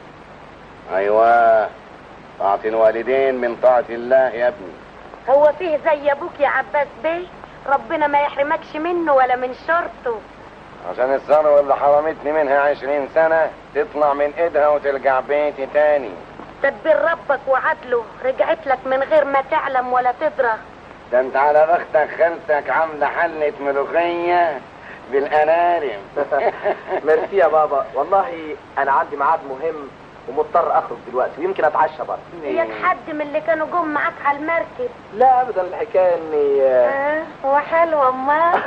ايوه طاعة الوالدين من طاعة الله يا ابني هو فيه زي ابوك يا عباس بيه ربنا ما يحرمكش منه ولا من شرطه عشان الثروة اللي حرمتني منها عشرين سنة تطلع من ايدها وترجع بيتي تاني تدبير ربك وعدله رجعت لك من غير ما تعلم ولا تدرى ده انت على بختك خالتك عاملة حلة ملوخية بالانارم ميرسي يا بابا والله انا عندي ميعاد مهم ومضطر اخرج دلوقتي ويمكن اتعشى برضه ياك حد من اللي كانوا جم معاك على المركب لا ابدا الحكايه اني اه هو حلو امال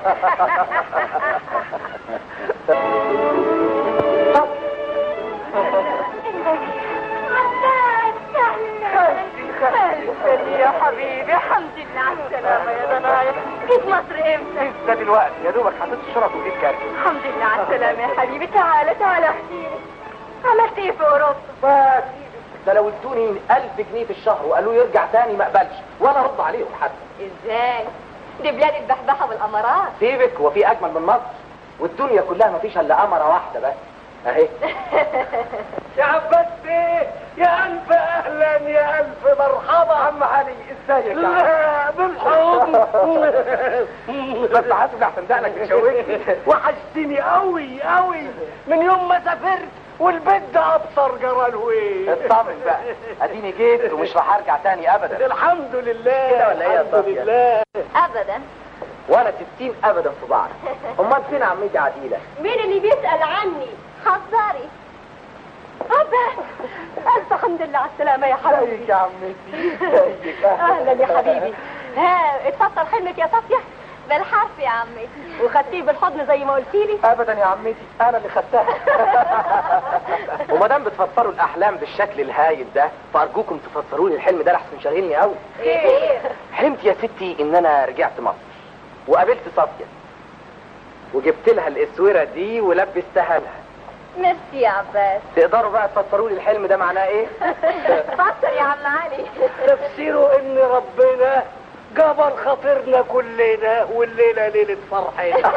يا حبيبي الحمد لله على السلامة يا ضنايا جيت مصر امتى؟ لسه دلوقتي يا دوبك حطيت الشرط وجيت كارت الحمد لله على السلامة يا حبيبي تعالى تعالى احكي لي عملت ايه في اوروبا؟ بس ده لو ادوني 1000 جنيه في الشهر وقالوا يرجع تاني ما اقبلش ولا ارد عليهم حتى ازاي دي بلاد البحبحة والامارات سيبك هو في اجمل من مصر والدنيا كلها ما فيش الا قمره واحده بس اهي يا عباس بيه يا ألف أهلا يا ألف مرحبا عم علي ازيك يا عم لا بالحضن بس حاسب احسن دقنك بتشوكني وحشتني قوي قوي من يوم ما سافرت والبيت ده ابصر جراله ايه اطمن بقى اديني جيت ومش راح ارجع تاني ابدا الحمد لله كده ولا ايه يا الحمد صافية؟ لله ابدا ولا ستين ابدا في بعض امال فين عمتي عديله مين اللي بيسأل عني حذري عباس الف حمد لله على السلامة يا حبيبي ازيك يا عمتي ازيك اهلا يا حبيبي ها اتفضل حلمك يا صافية بالحرف يا عمتي وخدتيه بالحضن زي ما قلتي لي ابدا يا عمتي انا اللي خدتها وما دام بتفسروا الاحلام بالشكل الهايل ده فارجوكم تفسروا لي الحلم ده لحسن شاغلني قوي ايه حلمت يا ستي ان انا رجعت مصر وقابلت صافيه وجبت لها الاسوره دي ولبستها لها ميرسي يا عباس تقدروا بقى تفسروا لي الحلم ده معناه ايه فسر يا عم علي تفسيره ان ربنا جبر خاطرنا كلنا والليله ليله فرحنا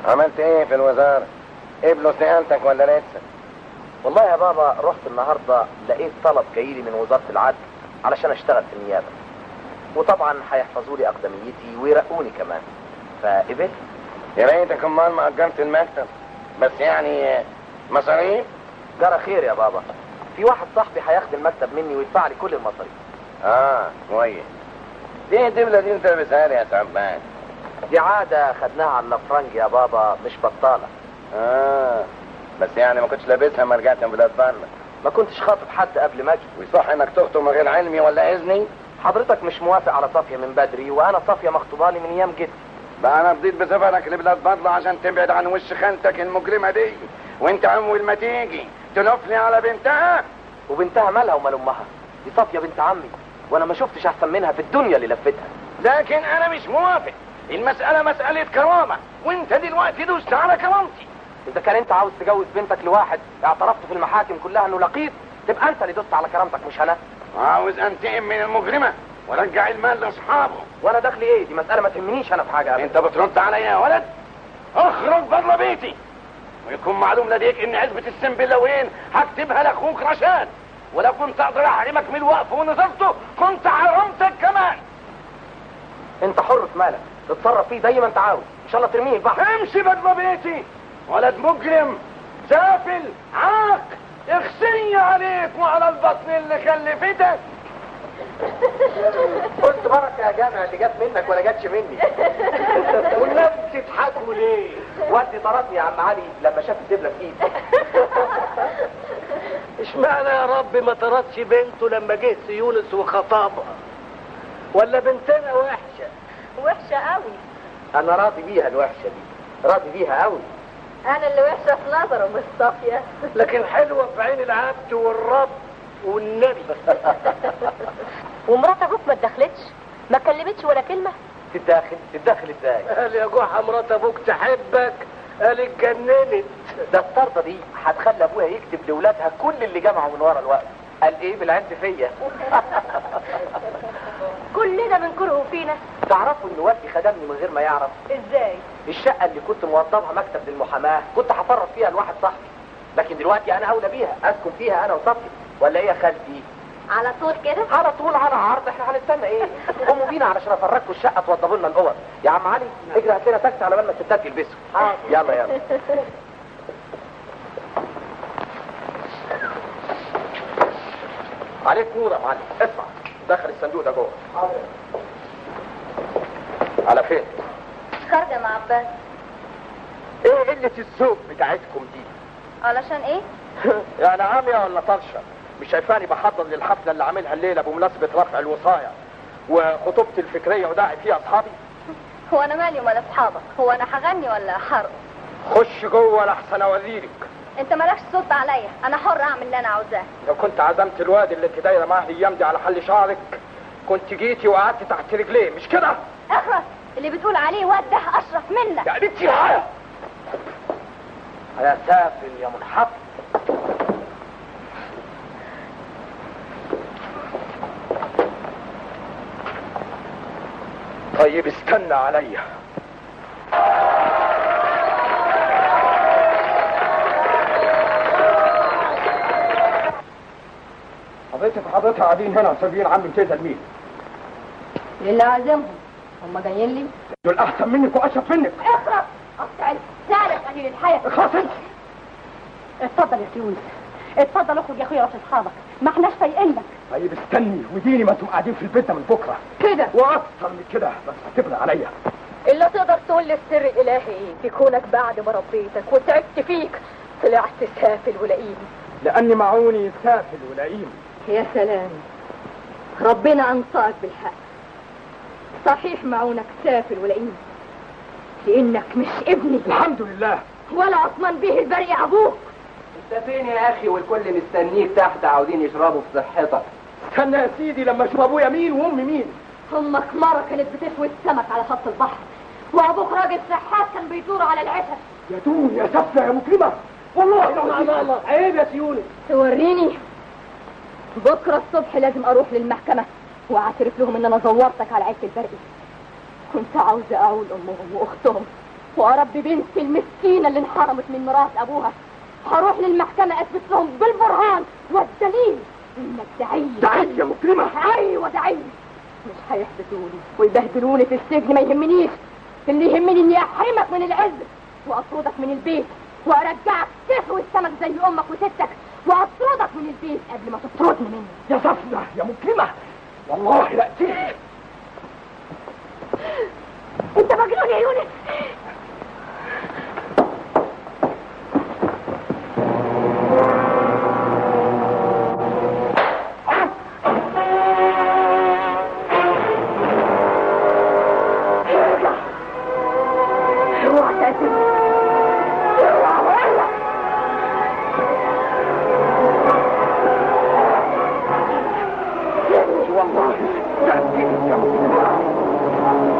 عملت ايه في الوزارة قبلوا استقالتك ولا لسه والله يا بابا رحت النهارده لقيت طلب جايلي من وزاره العدل علشان اشتغل في النيابه وطبعا هيحفظوا لي اقدميتي ويرقوني كمان فقبلت يا ريتك امال ما اجرت المكتب بس يعني مصاريف جرى خير يا بابا في واحد صاحبي هياخد المكتب مني ويدفع لي كل المصاريف اه كويس دي الدبلة دي انت لابسها لي يا تعبان دي عاده خدناها على الافرنج يا بابا مش بطاله اه بس يعني ما كنتش لابسها ما رجعت من بلاد بره ما كنتش خاطب حد قبل ما اجي ويصح انك تخطب من غير علمي ولا اذني حضرتك مش موافق على صافيه من بدري وانا صافيه مخطوبه لي من ايام جدي بقى انا فضيت بسفرك لبلاد بره عشان تبعد عن وش خالتك المجرمه دي وانت اول ما تيجي تلف لي على بنتها وبنتها مالها ومال امها دي صافيه بنت عمي وانا ما شفتش احسن منها في الدنيا اللي لفتها لكن انا مش موافق المسألة مسألة كرامة وانت دلوقتي دوست على كرامتي اذا كان انت عاوز تجوز بنتك لواحد اعترفت في المحاكم كلها انه لقيط تبقى انت اللي دوست على كرامتك مش انا عاوز انتقم من المجرمة ورجع المال لاصحابه وانا دخلي ايه دي مسألة ما تهمنيش انا في حاجة أبدا. انت بترد عليا يا ولد اخرج بره بيتي ويكون معلوم لديك ان عزبة السنبلاوين هكتبها لاخوك رشاد ولو كنت اقدر احرمك من الوقف ونظرته كنت حرمتك كمان انت حر في مالك تتصرف فيه زي ما انت عاوز ان شاء الله ترميه في البحر امشي بره بيتي ولد مجرم سافل عاق اخسي عليك وعلى البطن اللي خلفتك قلت بركة يا جامع اللي جت منك ولا جاتش مني والناس بتضحكوا ليه؟ والدي طردني يا عم علي لما شاف الدبلة في ايدي اشمعنى يا رب ما طردش بنته لما جه يونس وخطبها ولا بنتنا وحشه وحشة قوي انا راضي بيها الوحشة دي راضي بيها قوي انا اللي وحشة في نظره مش صافية لكن حلوه في عين العبد والرب والنبي ومرات ابوك ما اتدخلتش ما اتكلمتش ولا كلمة تتداخل تتداخل ازاي قال يا جحا مرات ابوك تحبك قال اتجننت ده الطردة دي هتخلي ابويا يكتب لاولادها كل اللي جمعه من ورا الوقت قال ايه بالعند فيا كلنا بنكرهه فينا تعرفوا ان والدي خدمني من غير ما يعرف ازاي الشقة اللي كنت موضبها مكتب للمحاماة كنت هفرط فيها لواحد صاحبي لكن دلوقتي انا اولى بيها اسكن فيها انا وصاحبي ولا ايه يا خالتي على طول كده على طول على عرض احنا هنستنى ايه قوموا بينا علشان افرجكم الشقه توضبوا لنا الاوض يا عم علي اجري هات لنا تاكسي على بال ما الستات يلبسوا يلا يلا عليك نور يا معلم اسمع دخل الصندوق ده جوه على فين خارجة مع عباس ايه قله الذوق بتاعتكم دي علشان ايه يعني عامية ولا طرشة مش شايفاني بحضر للحفلة اللي عاملها الليلة بمناسبة رفع الوصاية وخطوبتي الفكرية وداعي فيها أصحابي هو انا مالي ولا اصحابك هو انا هغني ولا حرق خش جوه لأحسن أوريلك انت مالكش صوت عليا انا حر اعمل اللي انا عاوزاه لو كنت عزمت الواد اللي انت دايرة معاه الأيام دي على حل شعرك كنت جيتي وقعدت تحت رجليه مش كده؟ اخرس اللي بتقول عليه واد ده اشرف منك يا بنتي هايا يا سافل يا منحط طيب استنى عليا حضرتك وحضرتها قاعدين هنا مسابقين عم بتزعل مين؟ اللي عازمهم هم جايين لي دول احسن منك واشرف منك اخرس قطع لسانك قليل الحياة اخلص انت اتفضل يا سيونس اتفضل اخرج يا اخويا روح اصحابك ما احناش فايقينك طيب استني وديني ما انتم قاعدين في البيت ده من بكره كده واكثر من كده بس هتبنى عليا الا تقدر تقول لي السر الالهي ايه في كونك بعد ما ربيتك وتعبت فيك طلعت سافل ولئيم لاني معوني سافل ولئيم يا سلام ربنا انصاك بالحق صحيح معونك سافل ولئيم لانك مش ابني الحمد لله ولا عثمان به البريء ابوك انت فين يا اخي والكل مستنيك تحت عاوزين يشربوا في صحتك استنى يا سيدي لما اشوف ابويا مين وامي مين امك مرة كانت بتشوي السمك على شط البحر وابوك راجل سحات كان بيدور على العشب يا دون يا سفة يا مكرمة والله الله الله الله عيب يا سيونس توريني بكرة الصبح لازم اروح للمحكمة واعترف لهم ان انا زورتك على عيلة البرقي كنت عاوزة اعول امهم واختهم واربي بنتي المسكينه اللي انحرمت من مرات ابوها هروح للمحكمه اثبت لهم بالبرهان والدليل انك دعي دعي يا مكرمة ايوه دعي مش هيحبسوني ويبهدلوني في السجن ما يهمنيش اللي يهمني اني احرمك من العز واطردك من البيت وارجعك تسوي السمك زي امك وستك واطردك من البيت قبل ما تطردني منه يا صفنة يا مكرمة والله لا تيجي انت مجنون يا يونس اوعى تقتله اوعى اوعى والله لا تيجي يا مكرمة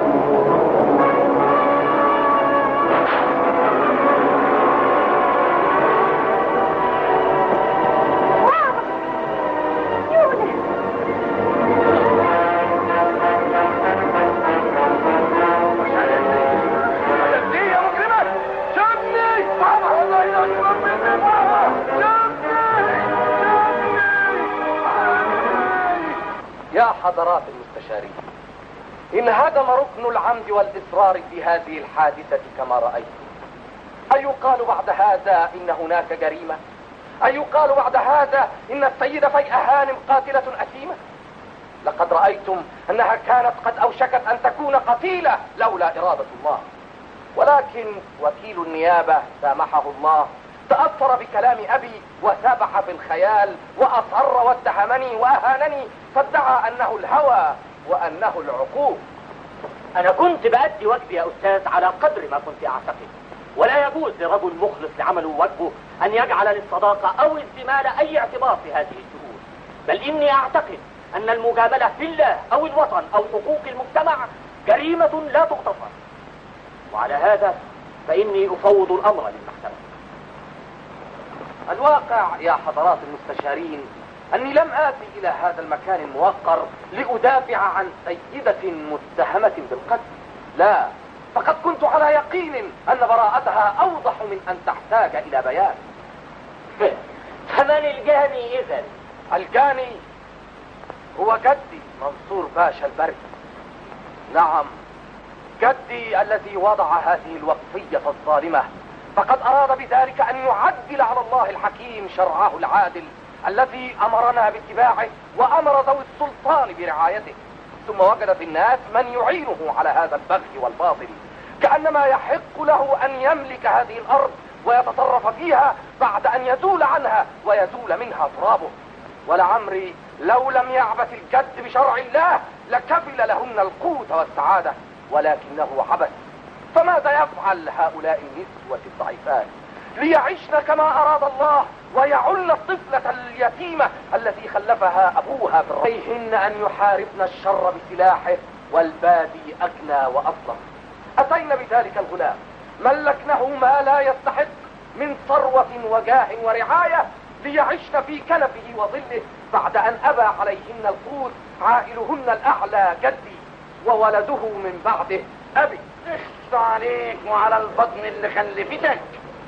دي يا مكرمة شمني بابا الله يكبر مني بابا شمني يا حضرات المستشارين إن هدم ركن العمد والإصرار في هذه الحادثة كما رأيتم أيقال بعد هذا إن هناك جريمة أيقال بعد هذا إن السيدة فيئة هانم قاتلة أثيمة لقد رأيتم أنها كانت قد أوشكت أن تكون قتيلة لولا إرادة الله ولكن وكيل النيابة سامحه الله تأثر بكلام أبي وسبح في الخيال وأصر واتهمني وأهانني فادعى أنه الهوى وأنه العقوق أنا كنت بأدي واجبي يا أستاذ على قدر ما كنت أعتقد ولا يجوز لرجل مخلص لعمله واجبه أن يجعل للصداقة أو الزمالة أي اعتبار في هذه الشهور بل إني أعتقد أن المجاملة في الله أو الوطن أو حقوق المجتمع جريمة لا تغتفر وعلى هذا فإني أفوض الأمر للمحكمة الواقع يا حضرات المستشارين أني لم آتي إلى هذا المكان الموقر لأدافع عن سيدة متهمة بالقتل لا فقد كنت على يقين أن براءتها أوضح من أن تحتاج إلى بيان فمن الجاني إذا الجاني هو جدي منصور باشا البري نعم جدي الذي وضع هذه الوقفية الظالمة فقد أراد بذلك أن يعدل على الله الحكيم شرعه العادل الذي أمرنا باتباعه وأمر ذوي السلطان برعايته ثم وجد في الناس من يعينه على هذا البغي والباطل كأنما يحق له أن يملك هذه الأرض ويتصرف فيها بعد أن يزول عنها ويزول منها ترابه ولعمري لو لم يعبث الجد بشرع الله لكفل لهن القوت والسعادة ولكنه عبث فماذا يفعل هؤلاء النسوة الضعيفات ليعشن كما أراد الله ويعل الطفلة اليتيمة التي خلفها أبوها بالريهن أن يحاربن الشر بسلاحه والبادي أغنى وأظلم أتينا بذلك الغلام ملكنه ما لا يستحق من ثروة وجاه ورعاية ليعشن في كنفه وظله بعد أن أبى عليهن القوت عائلهن الأعلى جدي وولده من بعده أبي اخص عليك وعلى البطن اللي خلفتك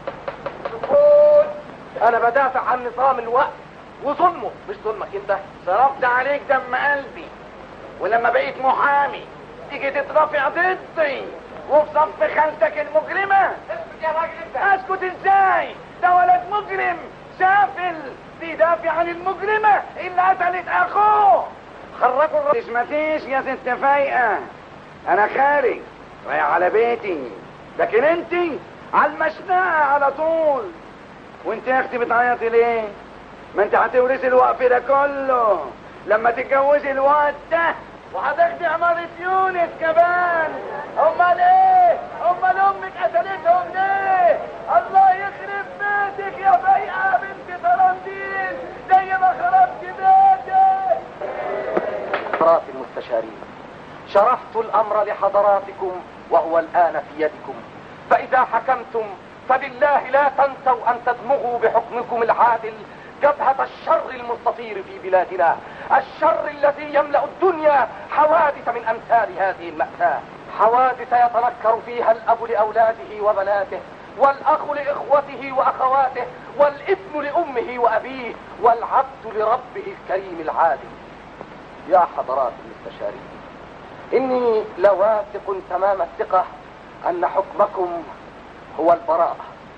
سكوت أنا بدافع عن نظام الوقت وظلمه مش ظلمك أنت صرفت عليك دم قلبي ولما بقيت محامي تيجي تترافع ضدي وفي صف خالتك المجرمة اسكت يا راجل انت اسكت ازاي ده ولد مجرم سافل بيدافع عن المجرمة اللي قتلت اخوه خرجوا الرئيس مفيش يا ست فايقة انا خارج رايح على بيتي لكن انت على المشنقة على طول وانت يا اختي بتعيطي ليه ما انت هتورثي الوقف ده كله لما تتجوزي الوقت ده وهتاخدي عمارة يونس كمان امال ايه امال امك قتلتهم ليه الله يخرب بيتك يا فايقة بنت طرندين زي ما خربت بيتك حضرات المستشارين شرحت الأمر لحضراتكم وهو الآن في يدكم فإذا حكمتم فبالله لا تنسوا أن تدمغوا بحكمكم العادل جبهة الشر المستطير في بلادنا الشر الذي يملأ الدنيا حوادث من أمثال هذه المأساة حوادث يتنكر فيها الأب لأولاده وبناته والأخ لإخوته وأخواته والابن لأمه وأبيه والعبد لربه الكريم العادل يا حضرات المستشارين إني لواثق تمام الثقة أن حكمكم هو البراءة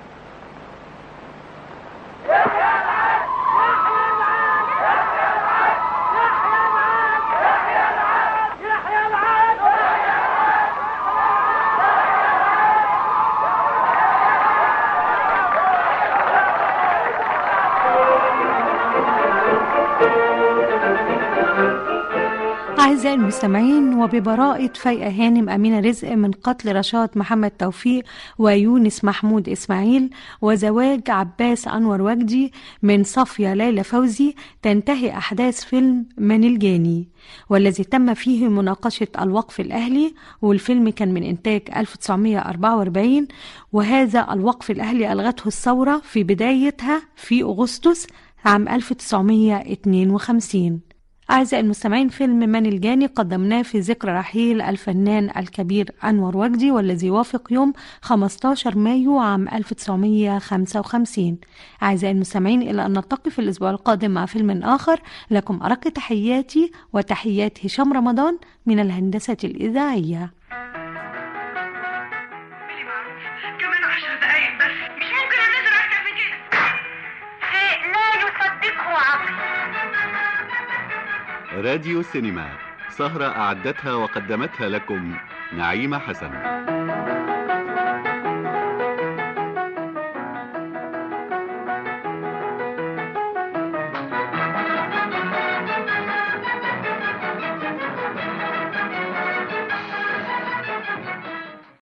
أعزائي المستمعين وببراءة فايقة هانم أمينة رزق من قتل رشاد محمد توفيق ويونس محمود إسماعيل وزواج عباس أنور وجدي من صفية ليلى فوزي تنتهي أحداث فيلم من الجاني والذي تم فيه مناقشة الوقف الأهلي والفيلم كان من إنتاج 1944 وهذا الوقف الأهلي ألغته الثورة في بدايتها في أغسطس عام 1952 أعزائي المستمعين فيلم من الجاني قدمناه في ذكرى رحيل الفنان الكبير أنور وجدي والذي يوافق يوم 15 مايو عام 1955 أعزائي المستمعين إلى أن نلتقي في الأسبوع القادم مع فيلم آخر لكم أرق تحياتي وتحيات هشام رمضان من الهندسة الإذاعية كمان عشر دقايق بس مش ممكن انزل اكتر من كده شيء لا يصدقه عقل راديو سينما سهرة أعدتها وقدمتها لكم نعيمة حسن